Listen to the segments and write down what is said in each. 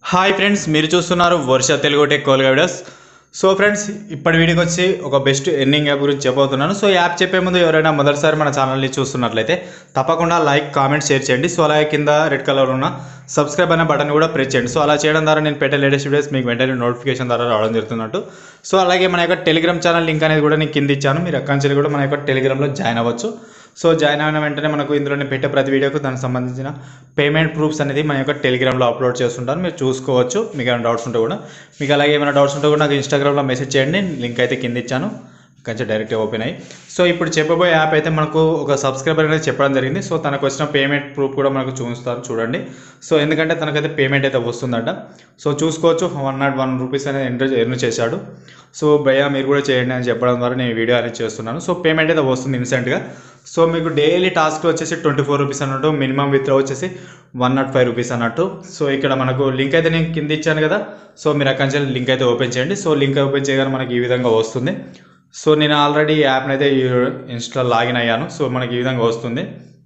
hi friends మీరు చూస్తున్నారు Varsha Telugu tech కోల్గా వీడియోస్ సో ఫ్రెండ్స్ ఇప్పటి వీడియోకి వచ్చి ఒక బెస్ట్ ఎర్నింగ్ యాప్ గురించి చెప్పబోతున్నాను సో ఈ యాప్ చెప్పే ముందు ఎవరైనా మొదటిసారి మన ఛానల్ని చూస్తున్నట్లయితే తప్పకుండా లైక్ కామెంట్ షేర్ చేయండి సో అలాగే కింద రెడ్ కలర్ ఉన్న సబ్స్క్రైబ్ అనే బటన్ కూడా ప్రెస్ చేయండి సో అలా చేయడం ద్వారా నేను పెట్టే లేటెస్ట్ వీడియోస్ మీకు వెంటనే నోటిఫికేషన్ ద్వారా రావడం జరుగుతున్నట్టు సో అలాగే మన యొక్క టెలిగ్రామ్ ఛానల్ లింక్ అనేది కూడా నేను కింద ఇచ్చాను మీరు అక్కడి నుంచి కూడా మన యొక్క టెలిగ్రామ్లో జాయిన్ అవ్వచ్చు సో జాయిన్ అయిన వెంటనే మనకు ఇందులో నేను పెట్టే ప్రతి వీడియోకు దానికి సంబంధించిన పేమెంట్ ప్రూఫ్స్ అనేది మన యొక్క టెలిగ్రామ్లో అప్లోడ్ చేస్తుంటాను మీరు చూసుకోవచ్చు మీకు ఏమైనా డౌట్స్ ఉంటే కూడా మీకు అలాగే ఏమైనా డౌట్స్ ఉంటే కూడా నాకు ఇన్స్టాగ్రామ్లో మెసేజ్ చేయండి లింక్ అయితే కింద ఇచ్చాను కొంచెం డైరెక్ట్ ఓపెన్ అయ్యి సో ఇప్పుడు చెప్పబోయే యాప్ అయితే మనకు ఒక సబ్స్క్రైబర్ అనేది చెప్పడం జరిగింది సో తనకు వచ్చిన పేమెంట్ ప్రూఫ్ కూడా మనకు చూపిస్తాను చూడండి సో ఎందుకంటే తనకైతే పేమెంట్ అయితే వస్తుందంట సో చూసుకోవచ్చు వన్ నాట్ వన్ రూపీస్ అనేది ఎంటర్ ఎర్న్ చేశాడు సో భయ్యా మీరు కూడా చేయండి అని చెప్పడం ద్వారా నేను వీడియో అనేది చేస్తున్నాను సో పేమెంట్ అయితే వస్తుంది ఇన్స్టెంట్గా సో మీకు డైలీ టాస్క్ వచ్చేసి ట్వంటీ ఫోర్ రూపీస్ అన్నట్టు మినిమం విత్డ్రా వచ్చేసి వన్ నాట్ ఫైవ్ రూపీస్ అన్నట్టు సో ఇక్కడ మనకు లింక్ అయితే నేను కింద ఇచ్చాను కదా సో మీరు అక్కడి నుంచి లింక్ అయితే ఓపెన్ చేయండి సో లింక్ ఓపెన్ చేయగానే మనకి ఈ విధంగా వస్తుంది సో నేను ఆల్రెడీ యాప్ని అయితే ఇన్స్టా లాగిన్ అయ్యాను సో మనకి ఈ విధంగా వస్తుంది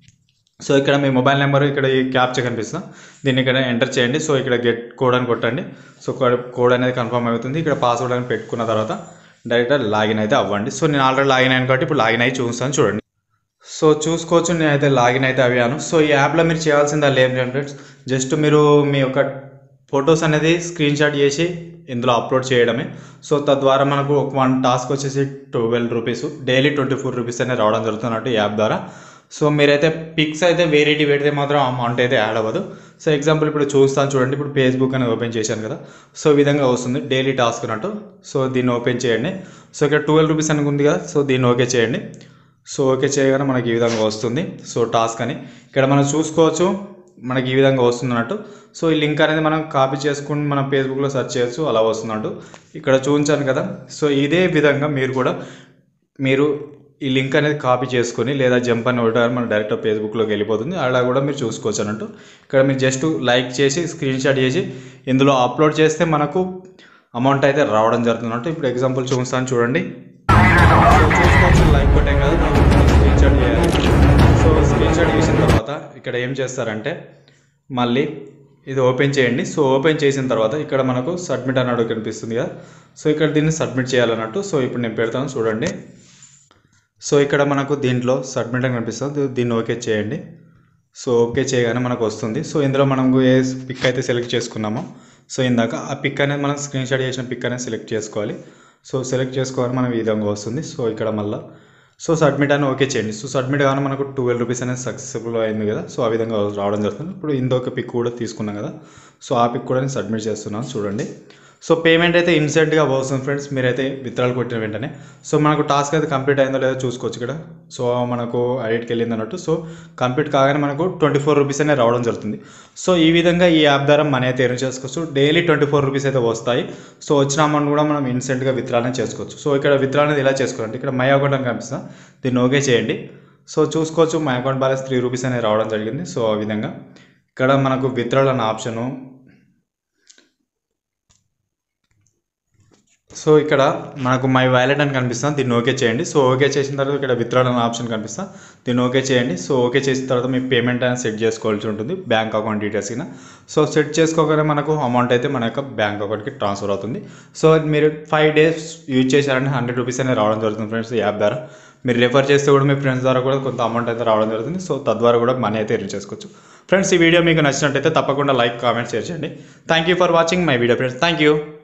సో ఇక్కడ మీ మొబైల్ నెంబర్ ఇక్కడ ఈ క్యాప్చర్ కనిపిస్తుంది దీన్ని ఇక్కడ ఎంటర్ చేయండి సో ఇక్కడ గెట్ కోడ్ అని కొట్టండి సో కోడ్ అనేది కన్ఫర్మ్ అవుతుంది ఇక్కడ పాస్వర్డ్ అని పెట్టుకున్న తర్వాత డైరెక్ట్ లాగిన్ అయితే అవ్వండి సో నేను ఆల్రెడీ లాగిన్ అయ్యాను కాబట్టి ఇప్పుడు లాగిన్ అయ్యి చూస్తాను చూడండి సో చూసుకోవచ్చు నేనైతే లాగిన్ అయితే అయ్యాను సో ఈ యాప్లో మీరు చేయాల్సింది అలా ఏం ఫ్రెండ్స్ జస్ట్ మీరు మీ యొక్క ఫొటోస్ అనేది స్క్రీన్ షాట్ చేసి ఇందులో అప్లోడ్ చేయడమే సో తద్వారా మనకు ఒక వన్ టాస్క్ వచ్చేసి twelve rupees daily twenty four rupees అనేది రావడం జరుగుతున్నట్టు ఈ యాప్ ద్వారా సో మీరైతే పిక్స్ అయితే వేరేటి పెడితే మాత్రం అమౌంట్ అయితే యాడ్ అవ్వదు సో ఎగ్జాంపుల్ ఇప్పుడు చూస్తాను చూడండి ఇప్పుడు ఫేస్బుక్ అనేది ఓపెన్ చేశాను కదా సో ఈ విధంగా వస్తుంది డైలీ టాస్క్ అన్నట్టు సో దీన్ని ఓపెన్ చేయండి సో ఇక్కడ ట్వెల్వ్ రూపీస్ అని ఉంది కదా సో దీన్ని ఓకే చేయండి సో ఓకే చేయగానే మనకి ఈ విధంగా వస్తుంది సో టాస్క్ అని ఇక్కడ మనం చూసుకోవచ్చు మనకి ఈ విధంగా వస్తుంది అన్నట్టు సో ఈ లింక్ అనేది మనం కాపీ చేసుకుని మనం ఫేస్బుక్లో సెర్చ్ చేయొచ్చు అలా వస్తున్నట్టు ఇక్కడ చూపించాను కదా సో ఇదే విధంగా మీరు కూడా మీరు ఈ లింక్ అనేది కాపీ చేసుకొని లేదా జంప్ అని ఒకటి మన డైరెక్ట్ ఫేస్బుక్లోకి వెళ్ళిపోతుంది అలా కూడా మీరు చూసుకోవచ్చు అన్నట్టు ఇక్కడ మీరు జస్ట్ లైక్ చేసి స్క్రీన్ షాట్ చేసి ఇందులో అప్లోడ్ చేస్తే మనకు అమౌంట్ అయితే రావడం జరుగుతున్నట్టు ఇప్పుడు ఎగ్జాంపుల్ చూపిస్తాను చూడండి సో చూసుకోవచ్చు లైక్ కొట్టాం కదా స్క్రీన్ షాట్ చేయాలి సో స్క్రీన్ షాట్ చేసిన తర్వాత ఇక్కడ ఏం చేస్తారంటే మళ్ళీ ఇది ఓపెన్ చేయండి సో ఓపెన్ చేసిన తర్వాత ఇక్కడ మనకు సబ్మిట్ అన్నట్టు కనిపిస్తుంది కదా సో ఇక్కడ దీన్ని సబ్మిట్ చేయాలన్నట్టు సో ఇప్పుడు నేను పెడతాను చూడండి సో ఇక్కడ మనకు దీంట్లో సబ్మిట్ అని కనిపిస్తుంది దీన్ని ఓకే చేయండి సో ఓకే చేయగానే మనకు వస్తుంది సో ఇందులో మనం ఏ పిక్ అయితే సెలెక్ట్ చేసుకున్నామో సో ఇందాక ఆ పిక్ అనేది మనం స్క్రీన్ షాట్ చేసిన పిక్ అనేది సెలెక్ట్ చేసుకోవాలి సో సెలెక్ట్ చేసుకోవాలి మనం ఈ విధంగా వస్తుంది సో ఇక్కడ మళ్ళీ సో సబ్మిట్ అని ఓకే చేయండి సో సబ్మిట్ కానీ మనకు ట్వెల్వ్ రూపీస్ అనేది సక్సెస్ఫుల్ అయింది కదా సో ఆ విధంగా రావడం జరుగుతుంది ఇప్పుడు ఇంకొక పిక్ కూడా తీసుకున్నాం కదా సో ఆ పిక్ కూడా నేను సబ్మిట్ చేస్తున్నాను చూడండి సో పేమెంట్ అయితే ఇన్స్టెంట్గా వస్తుంది ఫ్రెండ్స్ మీరైతే విత్డ్రాల్ కొట్టిన వెంటనే సో మనకు టాస్క్ అయితే కంప్లీట్ అయిందో లేదో చూసుకోవచ్చు ఇక్కడ సో మనకు ఐడిట్కి వెళ్ళింది అన్నట్టు సో కంప్లీట్ కాగానే మనకు ట్వంటీ ఫోర్ రూపీస్ అనేది రావడం జరుగుతుంది సో ఈ విధంగా ఈ యాప్ ద్వారా మనీ అయితే ఎర్న్ చేసుకోవచ్చు డైలీ ట్వంటీ ఫోర్ రూపీస్ అయితే వస్తాయి సో వచ్చిన అమౌంట్ కూడా మనం ఇన్స్టెంట్గా విత్డ్రా అనేది చేసుకోవచ్చు సో ఇక్కడ విత్డ్రా అనేది ఇలా చేసుకోవాలంటే ఇక్కడ మై అకౌంట్ అని కనిపిస్తుంది దీన్ని ఓకే చేయండి సో చూసుకోవచ్చు my account balance three rupees అనేది రావడం జరిగింది సో ఆ విధంగా ఇక్కడ మనకు విత్డ్రాల్ అన్న ఆప్షను సో ఇక్కడ మనకు మై వ్యాలెట్ అని కనిపిస్తుంది దీన్ని ఓకే చేయండి సో ఓకే చేసిన తర్వాత ఇక్కడ విత్డ్రాల్ అనే ఆప్షన్ కనిపిస్తుంది దీన్ని ఓకే చేయండి సో ఓకే చేసిన తర్వాత మీ పేమెంట్ అనేది సెట్ చేసుకోవాల్సి ఉంటుంది బ్యాంక్ అకౌంట్ డీటెయిల్స్ కింద సో సెట్ చేసుకోగానే మనకు అమౌంట్ అయితే మన యొక్క బ్యాంక్ అకౌంట్కి ట్రాన్స్ఫర్ అవుతుంది సో మీరు ఫైవ్ డేస్ యూజ్ చేశారంటే హండ్రెడ్ రూపీస్ అనేది రావడం జరుగుతుంది ఫ్రెండ్స్ ఈ యాప్ ద్వారా మీరు రెఫర్ చేస్తే కూడా మీ ఫ్రెండ్స్ ద్వారా కూడా కొంత అమౌంట్ అయితే రావడం జరుగుతుంది సో తద్వారా కూడా మనీ అయితే ఎర్న్ చేసుకోవచ్చు ఫ్రెండ్స్ ఈ వీడియో మీకు నచ్చినట్టయితే తప్పకుండా లైక్ కామెంట్ షేర్ చేయండి thank you for watching my video friends thank you